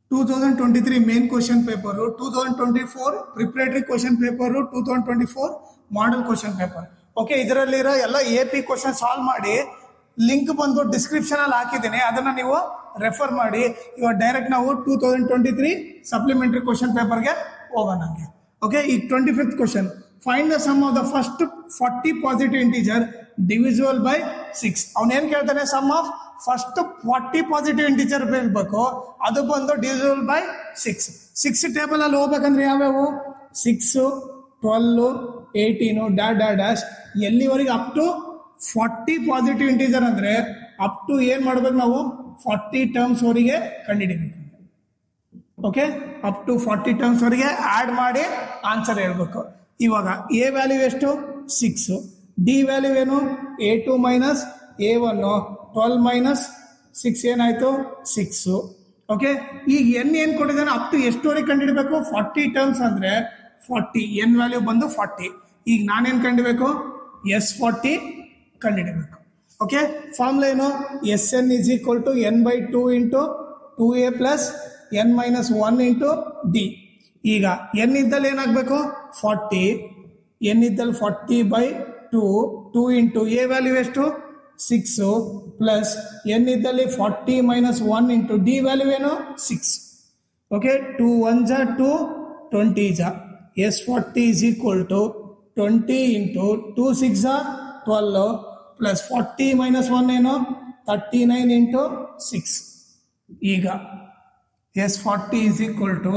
two thousand twenty three main question paper two thousand twenty four preparatory question paper two thousand twenty four model question paper okay ಇದರಲ್ಲಿರೋ ಎಲ್ಲ A P question solve ಮಾಡಿ link ಬಂದು description ಅಲ್ಲಿ ಹಾಕಿದ್ದೀನಿ ಅದನ್ನ ನೀವು refer ಮಾಡಿ ಇವಾಗ ಡೈರೆಕ್ಟ್ ನಾವು two thousand twenty three supplementary question ಪೇಪರ್ಗೆ ಹೋಗೋಣ ಹಂಗೆ ಓಕೆ ಈ twenty fifth question find the sum of the first forty positive integer divisible by six ಅವನೇನ್ ಕೇಳ್ತಾನೆ some of first forty positive integer ಇರಬೇಕು ಅದು ಬಂದು divisible by six six table ಅಲ್ಲಿ ಹೋಗ್ಬೇಕಂದ್ರೆ ಯಾವ್ಯಾವು ಸಿಕ್ಸ್ ಟ್ವೆಲ್ ಏಯ್ಟೀನು ಡಾ ಡಾ ಡ್ಯಾಶ್ ಎಲ್ಲಿವರೆಗೆ up to forty positive integer ಅಂದ್ರೆ ಅಪ್ ಟು ಏನ್ ಮಾಡ್ಬೇಕು ನಾವು ಫಾರ್ಟಿ ಟರ್ಮ್ಸ್ ವರೆಗೆ ಕಂಡುಹಿಡಿಬೇಕು okay up to forty terms ವರೆಗೆ ಆಡ್ ಮಾಡಿ ಆನ್ಸರ್ ಹೇಳ್ಬೇಕು ಇವಾಗ ಎ ವ್ಯಾಲ್ಯೂ ಎಷ್ಟು ಸಿಕ್ಸ್ ಡಿ ವ್ಯಾಲ್ಯೂ ಏನು A two minus A one twelve minus six ಏನಾಯ್ತು ಸಿಕ್ಸ್ ಓಕೆ ಈಗ ಎನ್ ಏನ್ ಕೊಟ್ಟಿದ್ದಾನೆ ಅಪ್ ಟು ಎಷ್ಟುವರೆಗೆ ಕಂಡುಹಿಡಬೇಕು ಫಾರ್ಟಿ ಟರ್ಮ್ಸ್ ಅಂದ್ರೆ ಫಾರ್ಟಿ ಎನ್ ವ್ಯಾಲ್ಯೂ ಬಂದು ಫಾರ್ಟಿ ಈಗ ನಾನೇನ್ ಕಂಡಿಬೇಕು ಎಸ್ ಫಾರ್ಟಿ ಕಂಡುಹಿಡಬೇಕು ಓಕೆ ಫಾರ್ಮ್ಲ ಏನು S N is equal to N by two into two A plus N minus one into D ಈಗ ಎನ್ ಇದ್ದಲ್ಲಿ ಏನಾಗಬೇಕು ಫಾರ್ಟಿ ಎನ್ ಇದ್ದಲ್ಲಿ forty by two two into A value ಎಷ್ಟು six plus N ಇದ್ದಲ್ಲಿ forty minus one into D value ಏನು six okay two one ಜಾ two twenty ಜಾ S forty is equal to twenty into two six ಜಾ twelve plus forty minus one ಏನು thirty nine into six ಈಗ S forty is equal to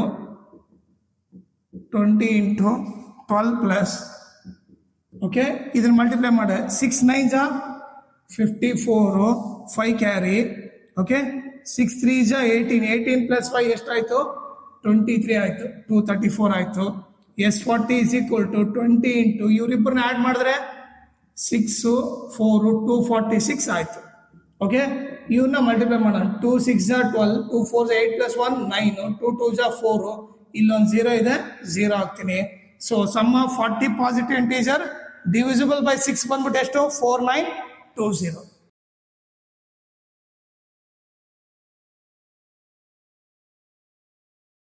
twenty into twelve plus okay ಇದನ್ನ multiply ಮಾಡ six nine ಜಾ fifty four five carry okay six three ಜಾ eighteen eighteen plus five ಎಷ್ಟಾಯ್ತು twenty three ಆಯ್ತು two thirty four ಆಯ್ತು S forty is equal to twenty into ಇವರಿಬ್ಬರನ್ನ add ಮಾಡಿದ್ರೆ six four two forty six ಆಯ್ತು okay ಇವನ್ನ multiply ಮಾಡೋಣ two six ಜಾ twelve two four eight plus one nine two two ಜಾ four ಇಲ್ಲೊಂದು ಝೀರೋ ಇದೆ ಝೀರೋ ಹಾಕ್ತೀನಿ so sum of forty positive integer divisible by six ಬಂದ್ಬಿಟ್ಟು ಎಷ್ಟು ಫೋರ್ ನೈನ್ ಟೂ ಝೀರೋ